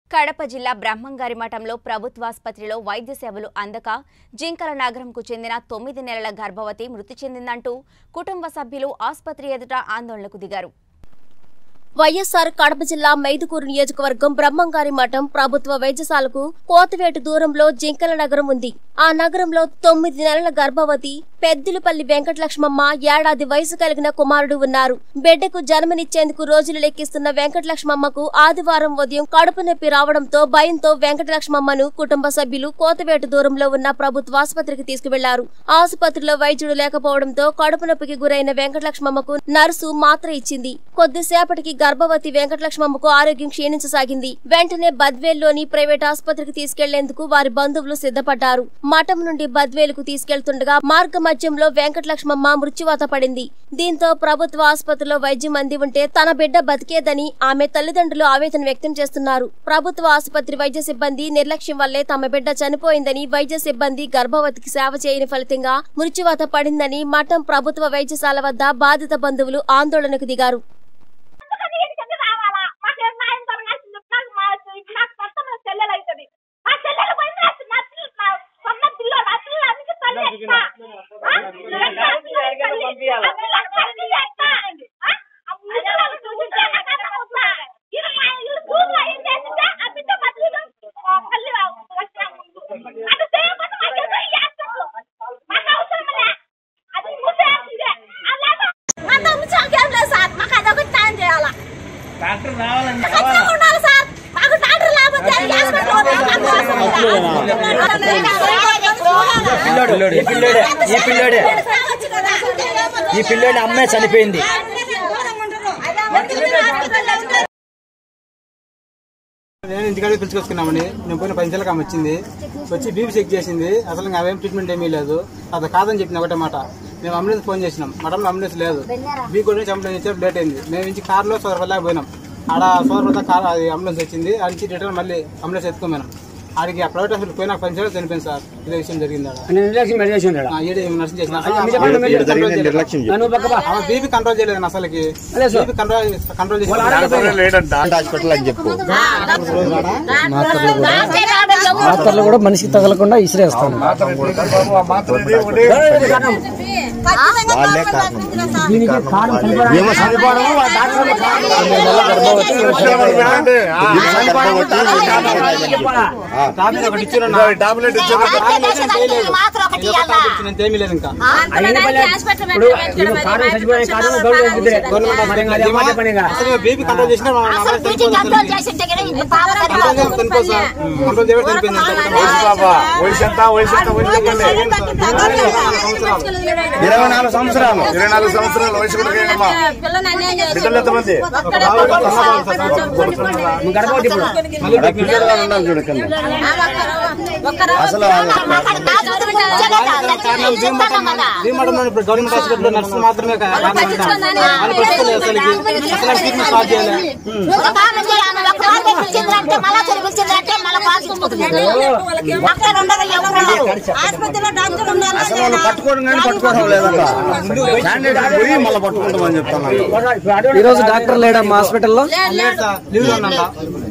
కడప జిల్లా బ్రహ్మంగారి మఠంలో ప్రభుత్వాసుపత్రిలో వైద్య సేవలు అందక జింకల నగరంకు చెందిన తొమ్మిది నెలల గర్భవతి మృతి చెందిందంటూ కుటుంబ సభ్యులు ఆసుపత్రి ఎదుట ఆందోళనకు దిగారు వైఎస్ఆర్ కడప జిల్లా మైదుకూరు నియోజకవర్గం బ్రహ్మంగారి మఠం ప్రభుత్వ వైద్యశాలకు కోతవేటు దూరంలో జింకల నగరం ఉంది ఆ నగరంలో తొమ్మిది నెలల గర్భవతి పెద్దిలపల్లి వెంకటలక్ష్మమ్మ ఏడాది వయసు కలిగిన కుమారుడు ఉన్నారు బిడ్డకు జన్మనిచ్చేందుకు రోజులు లెక్కిస్తున్న వెంకటలక్ష్మమ్మకు ఆదివారం ఉదయం కడుపు నొప్పి రావడంతో భయంతో వెంకటలక్ష్మమ్మను కుటుంబ సభ్యులు కోతవేటు దూరంలో ఉన్న ప్రభుత్వ ఆసుపత్రికి తీసుకువెళ్లారు ఆసుపత్రిలో వైద్యుడు లేకపోవడంతో కడుపు నొప్పికి గురైన వెంకటలక్ష్మమ్మకు నర్సు మాత్ర ఇచ్చింది కొద్దిసేపటికి గర్భవతి వెంకటలక్ష్మమ్మకు ఆరోగ్యం క్షీణించసాగింది వెంటనే బద్వేల్లోని ప్రైవేట్ ఆసుపత్రికి తీసుకెళ్లేందుకు వారి బంధువులు సిద్ధపడ్డారు మఠం నుండి బద్వేలుకు తీసుకెళ్తుండగా మార్గ మధ్యంలో వెంకటలక్ష్మమ్మ మృత్యువాత పడింది దీంతో ప్రభుత్వ ఆసుపత్రిలో వైద్యం అంది ఉంటే తన బిడ్డ బతికేదని ఆమె తల్లిదండ్రులు ఆవేదన వ్యక్తం చేస్తున్నారు ప్రభుత్వ ఆసుపత్రి వైద్య సిబ్బంది నిర్లక్ష్యం వల్లే తమ బిడ్డ చనిపోయిందని వైద్య సిబ్బంది గర్భవతికి సేవ చేయని ఫలితంగా మృత్యువాత పడిందని మఠం ప్రభుత్వ వైద్యశాల వద్ద బాధిత బంధువులు ఆందోళనకు దిగారు అందుకని ఎందుకు రావాలా మాకు ఏం న్యాయం జరగాల్సింది నాకు మా నాకు భర్త మా చెల్లెలు అవుతుంది మా చెల్లెలు పోయి నా నా పిల్ల- నా సొంత పిల్ల నా పిల్ల అందుకే తల్లి ఎట్లా? ఆ? ఎట్లా? ఆ పిల్లకు తల్లి ఎట్లా? ఆ? ఆ పిల్లలను చూస్తుంటే నాకు అర్థమవుతుందా? ఈయన మా ఇల్లు చూపులో ఏం చేస్తుంటే ఆ బిడ్డ బతుకులు, ఆ తల్లి వచ్చిన ముందు. అది చేయకపోతే మాకేదో ఈ యాక్టర్లు. మాకు అవసరం లే. అది మూసేయాల్సిందే. అలాగే మా తమ్ముడు చాకేం లేదు సార్ మాకు అదొకటి సాయం చేయాలా డాక్టర్ రావాలండి ఖచ్చితంగా ఉండాలి సార్ మాకు డాక్టర్ లేకపోతే ఈ హాస్పిటల్ వదిలేసి మాకు అవసరం పిల్లోడు ఈ పిల్లోడే ఈ పిల్లోడే ఈ పిల్లోడి అమ్మే చనిపోయింది నేను ఇంటికాడ పిలుచుకొచ్చుకున్నామని నేను పోయిన పది నిమిషాలకు ఆమె వచ్చింది వచ్చి బీపీ చెక్ చేసింది అసలు ఇంకా అవేం ట్రీట్మెంట్ ఏమీ లేదు అది కాదని చెప్పిన ఒకటే మాట మేము అంబులెన్స్ ఫోన్ చేసినాం మటంలో అంబులెన్స్ లేదు బీ కూడా నుంచి అంబులెన్స్ ఇచ్చారు లేట్ అయింది మేము ఇంచి కార్లో సోదరపల్లి పోయినాం ఆడ సోదరపల్లి కార్ అది అంబులెన్స్ వచ్చింది అది నుంచి రిటర్న్ మళ్ళీ అంబులెన్స్ ఎత్తుకోమేనాం ఆడికి ఆ ప్రైవేట్ హాస్పిటల్ పోయినా పది నిమిషాలు చనిపోయింది సార్ ఇదే విషయం జరిగింది ఆడ నిర్లక్ష్యం మెడిటేషన్ ఆ, ఈడే నర్సింగ్ చేసిన నువ్వు ఆమె బీపీ కంట్రోల్ చేయలేదు అసలుకి అదే సార్. బీపీ కంట్రోల్ కంట్రోల్ చేసి హాస్పిటల్ అని చెప్పు మాత్రలు కూడా మనిషికి తగలకుండా ఇసిరేస్తాను వాళ్ళే కారణం దీనికి కారణం చనిపోవడానికి ఏమో చనిపోవడం ఆ డాక్టర్ల కారణం. ఆ, టాబ్లెట్ ఒకటి ఇచ్చిన టాబ్లెట్ ఏమీ లేదు ఇంకా అయ్యన్న పల్లె ఇప్పుడు ఈమె కారణం చచ్చిపోయే కారణం గవర్నమెంట్ ఇద్దరే. మరి ఇంకా అదే మాట చెప్పండి అసలు బీపీ కంట్రోల్ చేసినా మా అబ్బాయి చనిపోయింది అసలు. కంట్రోల్ చేసి చనిపోయింది సార్ కంట్రోల్ చేయడం చనిపోయింది అంతే ఇరవై నాలుగు సంవత్సరాలు ఇరవై నాలుగు సంవత్సరాలు వయసు కూడా లేదమ్మా. బిడ్డలు ఎంతమంది నువ్వు గర్భవతి ఇప్పుడు ఆడ పిల్లలు వాళ్ళు ఉన్నారు చూడు కింద. అసలు భీమవరంలో ఇప్పుడు గవర్నమెంట్ హాస్పిటల్ నర్సు మాత్రమే కారణం వాళ్ళు పట్టుకోలేదు అసలుకి అసలు ట్రీట్మెంట్ స్టార్ట్ చేయాలి అసలు వాళ్ళు పట్టుకోవడం కానీ పట్టుకోవడం లేదంట క్యాండిడేట్ పోయి మళ్ళీ పట్టుకుంటామని చెప్తాను ఈ రోజు డాక్టర్ లేడమ్మా హాస్పిటల్లో లేదు సార్ లీవ్ లో ఉందంట